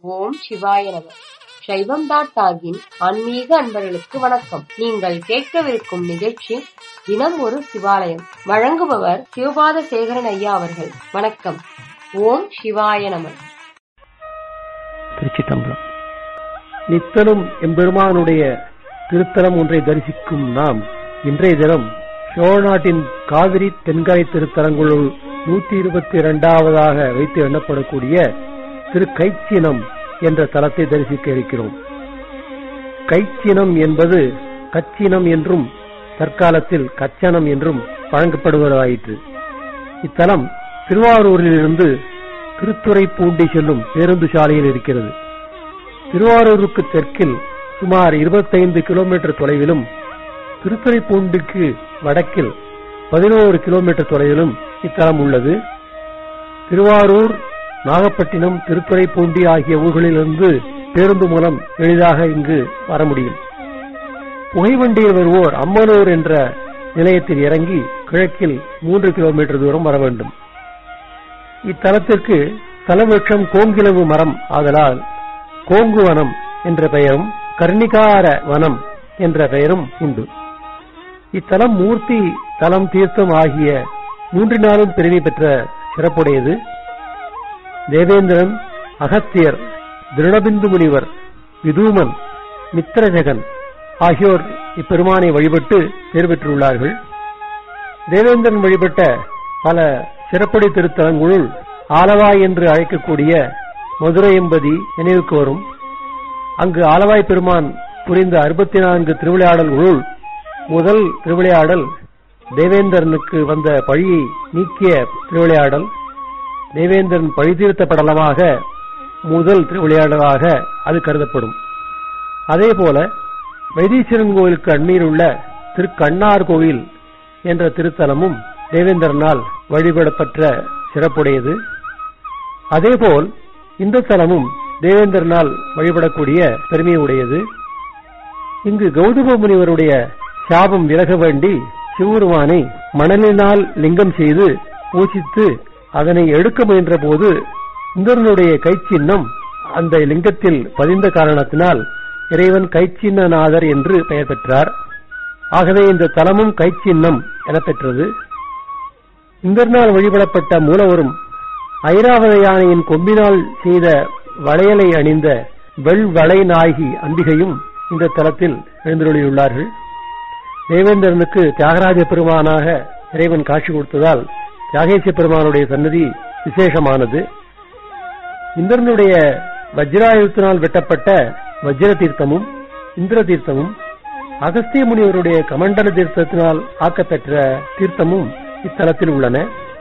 ஓம் சிவாய நம சைவம் டாட் டாகின் ஆன்மீக அன்பர்களுக்கு வணக்கம் நீங்கள் கேட்கவிருக்கும் நிகழ்ச்சி தினம் ஒரு சிவாலயம் வழங்குபவர் சிவபாத சேகரன் ஐயா அவர்கள் வணக்கம் ஓம் சிவாய நம திருச்சிட்டம்பலம் நித்தனும் எம்பெருமானுடைய திருத்தலம் ஒன்றை தரிசிக்கும் நாம் இன்றைய தினம் சோழநாட்டின் காவிரி தென்கரை திருத்தலங்களுள் நூத்தி இருபத்தி இரண்டாவதாக வைத்து எண்ணப்படக்கூடிய திரு கைச்சினம் என்ற தலத்தை தரிசிக்க இருக்கிறோம் கைச்சினம் என்பது கச்சினம் என்றும் தற்காலத்தில் கச்சனம் என்றும் வழங்கப்படுவதாயிற்று இத்தலம் திருவாரூரிலிருந்து திருத்துறைப்பூண்டி செல்லும் பேருந்து சாலையில் இருக்கிறது திருவாரூருக்கு தெற்கில் சுமார் 25 கிலோமீட்டர் தொலைவிலும் திருத்துறைப்பூண்டிக்கு வடக்கில் பதினோரு கிலோமீட்டர் தொலைவிலும் இத்தலம் உள்ளது திருவாரூர் நாகப்பட்டினம் திருத்துறைப்பூண்டி ஆகிய ஊர்களிலிருந்து பேருந்து மூலம் எளிதாக இங்கு வர முடியும் புகைவண்டியில் வருவோர் அம்மனூர் என்ற நிலையத்தில் இறங்கி கிழக்கில் மூன்று கிலோமீட்டர் தூரம் வர வேண்டும் இத்தலத்திற்கு தலவிருட்சம் கோங்கிலவு மரம் ஆதலால் கோங்கு வனம் என்ற பெயரும் கர்ணிகார வனம் என்ற பெயரும் உண்டு இத்தலம் மூர்த்தி தலம் தீர்த்தம் ஆகிய மூன்றினாலும் பெருமை பெற்ற சிறப்புடையது தேவேந்திரன் அகத்தியர் திருடபிந்து முனிவர் விதூமன் மித்திரஜகன் ஆகியோர் இப்பெருமானை வழிபட்டு பேர் பெற்றுள்ளார்கள் தேவேந்திரன் வழிபட்ட பல சிறப்புடை திருத்தலங்களுள் ஆலவாய் என்று அழைக்கக்கூடிய மதுரை என்பதி நினைவுக்கு வரும் அங்கு ஆலவாய் பெருமான் புரிந்த அறுபத்தி நான்கு திருவிளையாடல்களுள் முதல் திருவிளையாடல் தேவேந்திரனுக்கு வந்த பழியை நீக்கிய திருவிளையாடல் தேவேந்திரன் பழி தீர்த்த படலமாக முதல் திருவிளையாடலாக அது கருதப்படும் அதேபோல வைத்தீஸ்வரன் கோவிலுக்கு அண்மையில் உள்ள திருக்கண்ணார் கோவில் என்ற திருத்தலமும் தேவேந்திரனால் வழிபடப்பட்ட சிறப்புடையது அதேபோல் இந்த தலமும் தேவேந்திரனால் வழிபடக்கூடிய பெருமையுடையது இங்கு கௌதம முனிவருடைய சாபம் விலக வேண்டி சிவருமானை மணலினால் லிங்கம் செய்து பூசித்து அதனை எடுக்க முயன்ற போது இந்திரனுடைய கைச்சின்னம் அந்த லிங்கத்தில் பதிந்த காரணத்தினால் இறைவன் கைச்சின்னநாதர் என்று பெயர் பெற்றார் ஆகவே இந்த தலமும் கைச்சின்னம் என பெற்றது இந்திரனால் வழிபடப்பட்ட மூலவரும் ஐராவத யானையின் கொம்பினால் செய்த வளையலை அணிந்த வெள்வளை நாயகி அம்பிகையும் இந்த தலத்தில் எழுந்தருளியுள்ளார்கள் தேவேந்திரனுக்கு தியாகராஜ பெருமானாக இறைவன் காட்சி கொடுத்ததால் தியாகேச பெருமானுடைய சன்னதி விசேஷமானது இந்திரனுடைய வஜ்ராயுத்தினால் வெட்டப்பட்ட வஜ்ர தீர்த்தமும் இந்திர தீர்த்தமும் அகஸ்திய முனிவருடைய கமண்டல தீர்த்தத்தினால் ஆக்கப்பெற்ற தீர்த்தமும் இத்தலத்தில் உள்ளன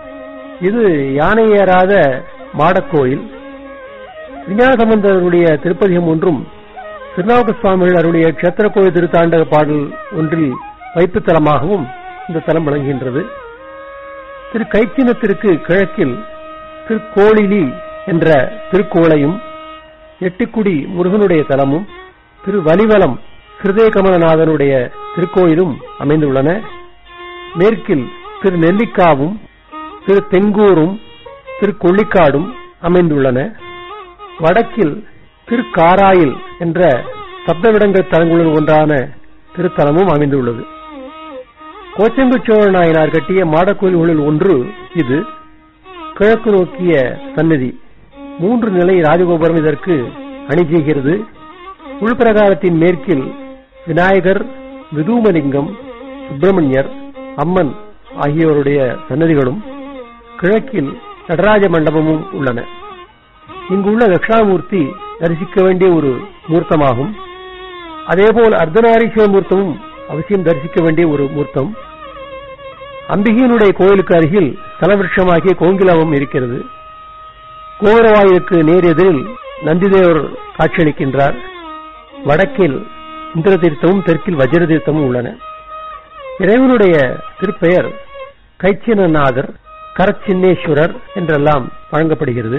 இது யானை ஏறாத மாடக்கோயில் விஞ்ஞானசம்பந்தருடைய திருப்பதிகம் ஒன்றும் திருநாவுக்க சுவாமிகள் அருடைய கஷேத்திர கோயில் திருத்தாண்டக பாடல் ஒன்றில் வைப்பு தலமாகவும் இந்த தலம் விளங்குகின்றது திரு கைச்சினத்திற்கு கிழக்கில் திருக்கோளிலி என்ற திருக்கோளையும் எட்டுக்குடி முருகனுடைய தலமும் திரு வலிவலம் ஹிருதய கமலநாதனுடைய திருக்கோயிலும் அமைந்துள்ளன மேற்கில் திரு நெல்லிக்காவும் திரு தெங்கூரும் திரு கொள்ளிக்காடும் அமைந்துள்ளன வடக்கில் திருக்காராயில் என்ற சப்தவிடங்கள் தலங்களுள் ஒன்றான திருத்தலமும் அமைந்துள்ளது கோச்சங்கு சோழ நாயனார் கட்டிய மாடக்கோயில்களில் ஒன்று இது கிழக்கு நோக்கிய சன்னதி மூன்று நிலை ராஜகோபுரம் இதற்கு அணி செய்கிறது உள்பிரகாரத்தின் மேற்கில் விநாயகர் விதூமலிங்கம் சுப்பிரமணியர் அம்மன் ஆகியோருடைய சன்னதிகளும் கிழக்கில் நடராஜ மண்டபமும் உள்ளன இங்குள்ள தட்சிணாமூர்த்தி தரிசிக்க வேண்டிய ஒரு மூர்த்தமாகும் அதேபோல் அர்த்தநாரீஸ்வர மூர்த்தமும் அவசியம் தரிசிக்க வேண்டிய ஒரு மூர்த்தம் அம்பிகையினுடைய கோயிலுக்கு அருகில் தலவிருஷமாகிய கோங்கிலவம் இருக்கிறது கோரவாயுக்கு நேர் எதிரில் நந்திதேவர் காட்சியளிக்கின்றார் வடக்கில் இந்திர தீர்த்தமும் தெற்கில் வஜ்ர தீர்த்தமும் உள்ளன இறைவனுடைய திருப்பெயர் கைச்சினநாதர் கரச்சின்னேஸ்வரர் என்றெல்லாம் வழங்கப்படுகிறது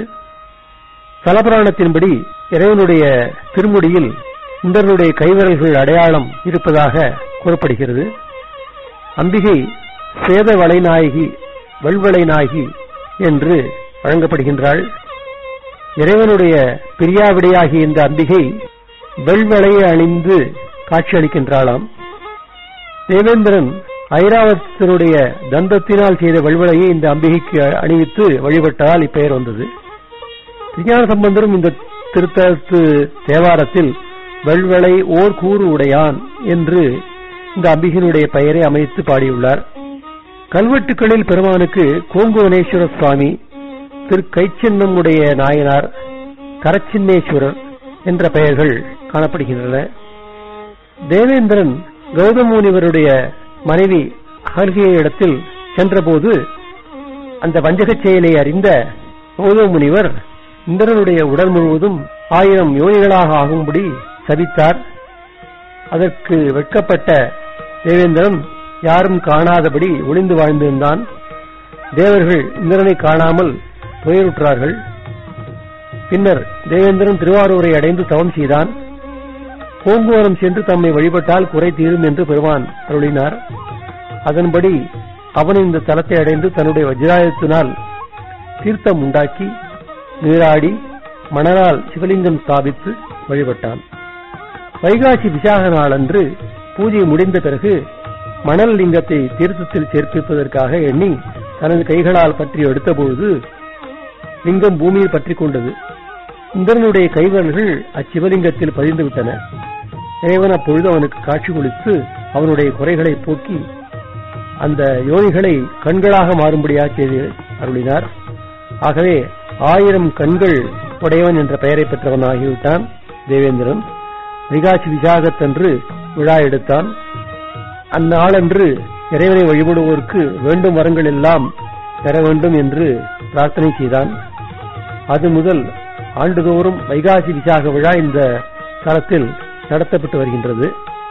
தலபுராணத்தின்படி இறைவனுடைய திருமுடியில் இந்திரனுடைய கைவிரல்கள் அடையாளம் இருப்பதாக கூறப்படுகிறது அம்பிகை சேத வளைநாயகி வெள்வளை நாயகி என்று வழங்கப்படுகின்றாள் இறைவனுடைய பிரியாவிடையாகிய இந்த அம்பிகை வெள்வளையை அணிந்து காட்சியளிக்கின்றாளாம் தேவேந்திரன் ஐராவதத்தினுடைய தந்தத்தினால் செய்த வெள்வளையை இந்த அம்பிகைக்கு அணிவித்து வழிபட்டதால் இப்பெயர் வந்தது விஞ்ஞான சம்பந்தரும் இந்த திருத்தலத்து தேவாரத்தில் வெள்வளை ஓர் கூறு உடையான் என்று இந்த அம்பிகையினுடைய பெயரை அமைத்து பாடியுள்ளார் கல்வெட்டுக்களில் பெருமானுக்கு கோங்குவனேஸ்வர சுவாமி திரு கைச்சின்னமுடைய நாயனார் கரச்சின்னேஸ்வரர் என்ற பெயர்கள் காணப்படுகின்றன தேவேந்திரன் கௌதமுனிவருடைய மனைவி அகல்கிய இடத்தில் சென்றபோது அந்த வஞ்சகச் செயலை அறிந்த கௌதமுனிவர் இந்திரனுடைய உடல் முழுவதும் ஆயிரம் யோனிகளாக ஆகும்படி சபித்தார் அதற்கு வெட்கப்பட்ட தேவேந்திரன் யாரும் காணாதபடி ஒளிந்து வாழ்ந்திருந்தான் தேவர்கள் இந்திரனை காணாமல் துயருற்றார்கள் பின்னர் தேவேந்திரன் திருவாரூரை அடைந்து தவம் செய்தான் பூங்குவனம் சென்று தம்மை வழிபட்டால் குறை தீரும் என்று பெருமான் அருளினார் அதன்படி அவன் இந்த தலத்தை அடைந்து தன்னுடைய வஜ்ராயத்தினால் தீர்த்தம் உண்டாக்கி நீராடி மணலால் சிவலிங்கம் ஸ்தாபித்து வழிபட்டான் வைகாசி விசாக நாளன்று பூஜை முடிந்த பிறகு மணல் லிங்கத்தை தீர்த்தத்தில் சேர்ப்பிப்பதற்காக எண்ணி தனது கைகளால் பற்றி எடுத்தபொழுது லிங்கம் பூமியில் பற்றிக் கொண்டது இந்திரனுடைய கைவல்கள் அச்சிவலிங்கத்தில் பதிந்து விட்டன இறைவன் அப்பொழுது அவனுக்கு காட்சி கொடுத்து அவனுடைய குறைகளை போக்கி அந்த யோனிகளை கண்களாக மாறும்படியாக செய்து அருளினார் ஆகவே ஆயிரம் கண்கள் உடையவன் என்ற பெயரை பெற்றவன் ஆகிவிட்டான் தேவேந்திரன் விகாசி விசாகத்தன்று விழா எடுத்தான் அந்நாளன்று இறைவனை வழிபடுவோருக்கு வேண்டும் வரங்கள் எல்லாம் பெற வேண்டும் என்று பிரார்த்தனை செய்தான் அது முதல் ஆண்டுதோறும் வைகாசி விசாக விழா இந்த தலத்தில் நடத்தப்பட்டு வருகின்றது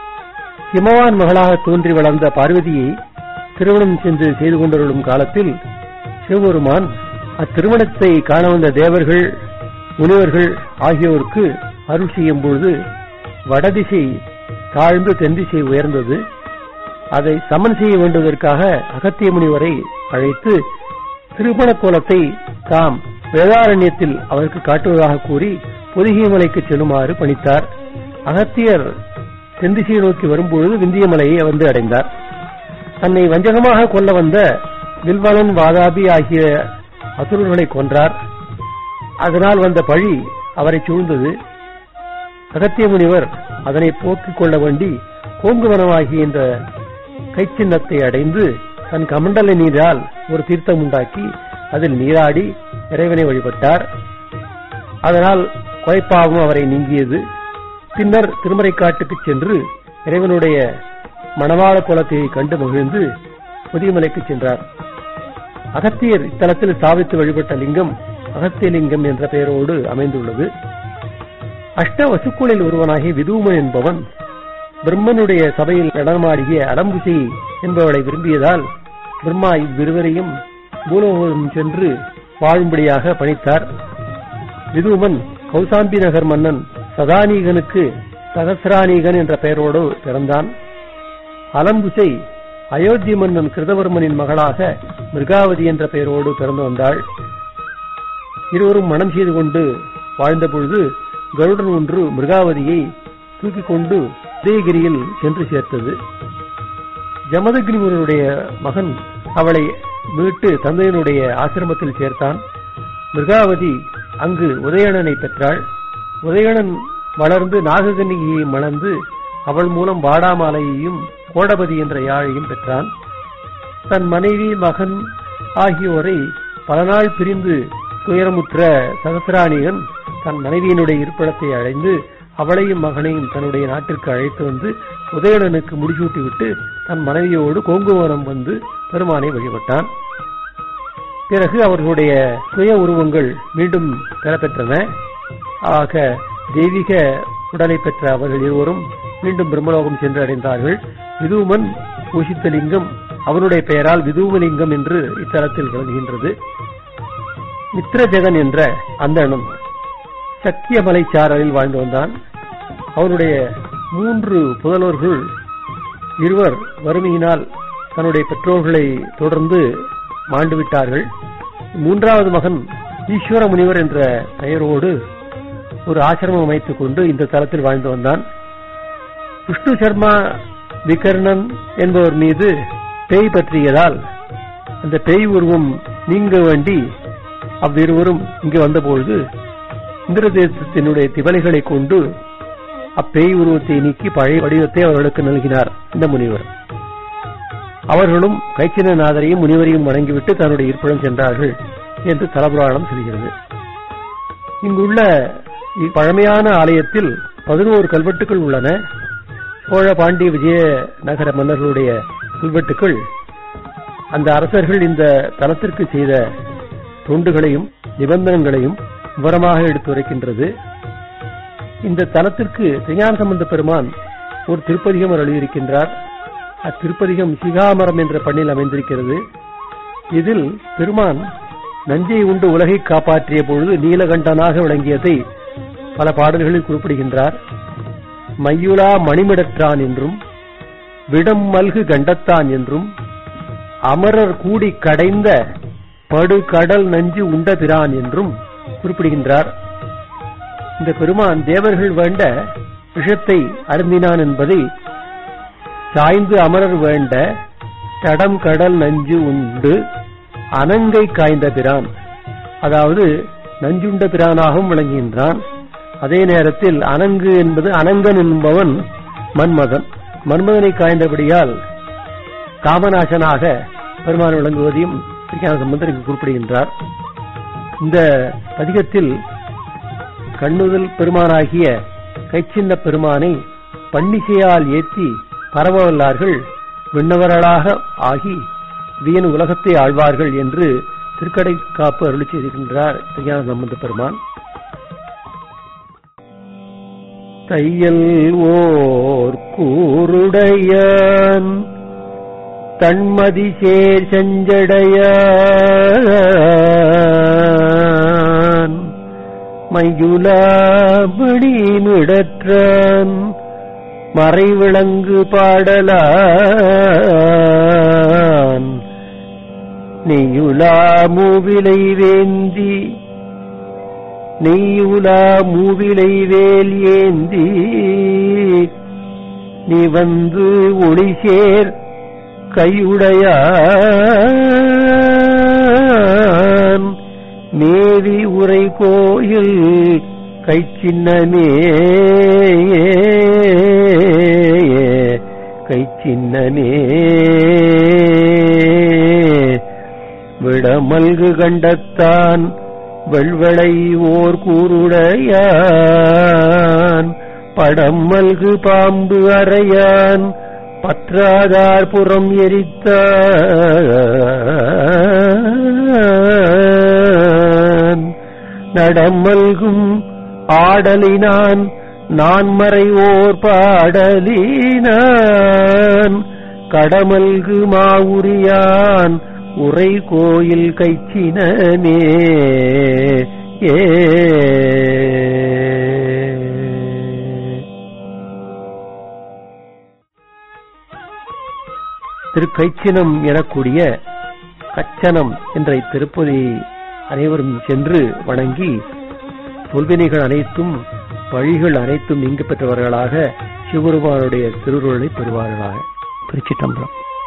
ஹிமவான் மகளாக தோன்றி வளர்ந்த பார்வதியை திருமணம் சென்று செய்து கொண்டிருக்கும் காலத்தில் சிவபெருமான் அத்திருமணத்தை காண வந்த தேவர்கள் முனிவர்கள் ஆகியோருக்கு அருள் செய்யும் பொழுது வடதிசை தாழ்ந்து தென்திசை உயர்ந்தது அதை சமன் செய்ய வேண்டுவதற்காக அகத்திய முனிவரை அழைத்து திருமண கோலத்தை தாம் வேதாரண்யத்தில் அவருக்கு காட்டுவதாக கூறி பொதிகை மலைக்கு செல்லுமாறு பணித்தார் அகத்தியர் தென்திசையை நோக்கி வரும்பொழுது விந்திய மலையை வந்து அடைந்தார் தன்னை வஞ்சகமாக கொல்ல வந்த வில்வலன் வாதாபி ஆகிய அசுரர்களை கொன்றார் அதனால் வந்த பழி அவரை சூழ்ந்தது அகத்திய முனிவர் அதனை போக்கிக் கொள்ள வேண்டி கோங்குவனமாகிய இந்த கைச்சின்னத்தை அடைந்து தன் கமண்டல நீரால் ஒரு தீர்த்தம் உண்டாக்கி அதில் நீராடி இறைவனை வழிபட்டார் அதனால் கொலைப்பாவும் அவரை நீங்கியது பின்னர் திருமறைக்காட்டுக்கு சென்று இறைவனுடைய மணவாள குலத்தை கண்டு மகிழ்ந்து புதியமலைக்கு சென்றார் அகத்தியர் இத்தலத்தில் ஸ்தாபித்து வழிபட்ட லிங்கம் அகத்திய லிங்கம் என்ற பெயரோடு அமைந்துள்ளது அஷ்ட வசுக்களில் ஒருவனாகிய விதூமன் என்பவன் பிரம்மனுடைய சபையில் நடனமாடிய அலம்புசி என்பவளை விரும்பியதால் பிரம்மா இவ்விருவரையும் பூலோகம் சென்று வாழும்படியாக பணித்தார் விதூமன் கௌசாம்பி நகர் மன்னன் சதானீகனுக்கு சகசிரானீகன் என்ற பெயரோடு பிறந்தான் அலம்புசை அயோத்தி மன்னன் கிருதவர்மனின் மகளாக மிருகாவதி என்ற பெயரோடு பிறந்து வந்தாள் இருவரும் மனம் செய்து கொண்டு வாழ்ந்த பொழுது கருடன் ஒன்று மிருகாவதியை தூக்கிக் கொண்டு உதயகிரியில் சென்று சேர்த்தது ஜமதகிரி முனிவருடைய மகன் அவளை மீட்டு தந்தையனுடைய ஆசிரமத்தில் சேர்த்தான் மிருகாவதி அங்கு உதயணனை பெற்றாள் உதயணன் வளர்ந்து நாககன்னிகையை மணந்து அவள் மூலம் வாடாமாலையையும் கோடபதி என்ற யாழையும் பெற்றான் தன் மனைவி மகன் ஆகியோரை பல நாள் பிரிந்து துயரமுற்ற சகசிராணிகன் தன் மனைவியினுடைய இருப்பிடத்தை அடைந்து அவளையும் மகனையும் தன்னுடைய நாட்டிற்கு அழைத்து வந்து உதயணனுக்கு முடிசூட்டிவிட்டு தன் மனைவியோடு கோங்குவனம் வந்து பெருமானை வழிபட்டான் பிறகு அவர்களுடைய சுய உருவங்கள் மீண்டும் பெறப்பெற்றன ஆக தெய்வீக உடலை பெற்ற அவர்கள் இருவரும் மீண்டும் பிரம்மலோகம் சென்று அடைந்தார்கள் விதூமன் பூஷித்த லிங்கம் அவனுடைய பெயரால் விதூமலிங்கம் என்று இத்தலத்தில் விளங்குகின்றது மித்ரஜெகன் என்ற அந்தணன் சக்கிய மலைச்சாரலில் வாழ்ந்து வந்தான் அவனுடைய மூன்று புதல்வர்கள் இருவர் வறுமையினால் தன்னுடைய பெற்றோர்களை தொடர்ந்து மாண்டு விட்டார்கள் மூன்றாவது மகன் ஈஸ்வர முனிவர் என்ற பெயரோடு ஒரு ஆசிரமம் அமைத்துக் கொண்டு இந்த தலத்தில் வாழ்ந்து வந்தான் விஷ்ணு சர்மா விகர்ணன் என்பவர் மீது பேய் பற்றியதால் அந்த பேய் உருவம் நீங்க வேண்டி அவ்விருவரும் இங்கு வந்தபொழுது இந்திரதேசத்தினுடைய திவலைகளை கொண்டு அப்பேய் உருவத்தை நீக்கி பழைய வடிவத்தை அவர்களுக்கு நல்கினார் இந்த முனிவர் அவர்களும் கைச்சினநாதரையும் முனிவரையும் வணங்கிவிட்டு தன்னுடைய இருப்பிடம் சென்றார்கள் என்று தலபுராணம் சொல்கிறது இங்குள்ள பழமையான ஆலயத்தில் பதினோரு கல்வெட்டுகள் உள்ளன சோழ பாண்டிய விஜய நகர மன்னர்களுடைய கல்வெட்டுகள் அந்த அரசர்கள் இந்த தலத்திற்கு செய்த தொண்டுகளையும் நிபந்தனங்களையும் விவரமாக எடுத்துரைக்கின்றது இந்த தலத்திற்கு திருஞான சம்பந்த பெருமான் ஒரு திருப்பதிகம் எழுதியிருக்கின்றார் அத்திருப்பதிகம் சிகாமரம் என்ற பண்ணில் அமைந்திருக்கிறது இதில் பெருமான் நஞ்சை உண்டு உலகை காப்பாற்றிய பொழுது நீலகண்டனாக விளங்கியதை பல பாடல்களில் குறிப்பிடுகின்றார் மையுலா மணிமிடற்றான் என்றும் விடம் மல்கு கண்டத்தான் என்றும் அமரர் கூடி கடைந்த படுகடல் நஞ்சு உண்ட பிரான் என்றும் குறிப்பிடுகின்றார் இந்த பெருமான் தேவர்கள் வேண்ட விஷத்தை அருந்தினான் என்பதை சாய்ந்து அமரர் வேண்ட தடம் கடல் நஞ்சு உண்டு அனங்கை காய்ந்த பிரான் அதாவது நஞ்சுண்ட பிரானாகவும் விளங்குகின்றான் அதே நேரத்தில் அனங்கு என்பது அனங்கன் என்பவன் மன்மதன் மன்மதனை காய்ந்தபடியால் காமநாசனாக பெருமான் விளங்குவதையும் திருஞான சம்பந்தர் இங்கு குறிப்பிடுகின்றார் இந்த பதிகத்தில் கண்ணுதல் பெருமானாகிய கைச்சின்ன பெருமானை பன்னிசையால் ஏற்றி பரவவல்லார்கள் விண்ணவர்களாக ஆகி வியன் உலகத்தை ஆழ்வார்கள் என்று திருக்கடை காப்பு அருளி செய்திருக்கின்றார் திருஞான சம்பந்த பெருமான் தையல் ஓர் கூருடையான் தன்மதி சேர் செஞ்சடையான் மையுலாபடி மிடற்றான் மறைவிளங்கு பாடலான் நெய்யுலா மூவிலை வேந்தி நெய்யுலா மூவிலை வேல் ஏந்தி நீ வந்து ஒளிசேர் கையுடையான் மேவி உரை கோயில் கை சின்னமே கை சின்னமே விடமல்கு கண்டத்தான் வெள்வளை ஓர் கூருடையான் படம் மல்கு பாம்பு அறையான் பற்றாதார் புறம் எரித்தான் நடமல்கும் ஆடலினான் நான் மறைவோர் பாடலினான் கடமல்கு மாவுரியான் உரை கோயில் கைச்சினமே ஏ திருக்கைச்சினம் எனக்கூடிய கச்சனம் என்ற இத்திருப்பதி அனைவரும் சென்று வணங்கி தொல்வினைகள் அனைத்தும் வழிகள் அனைத்தும் நீங்க பெற்றவர்களாக சிவபெருமானுடைய திருவுருளை பெறுவார்களாக திருச்சிட்டம்பலம்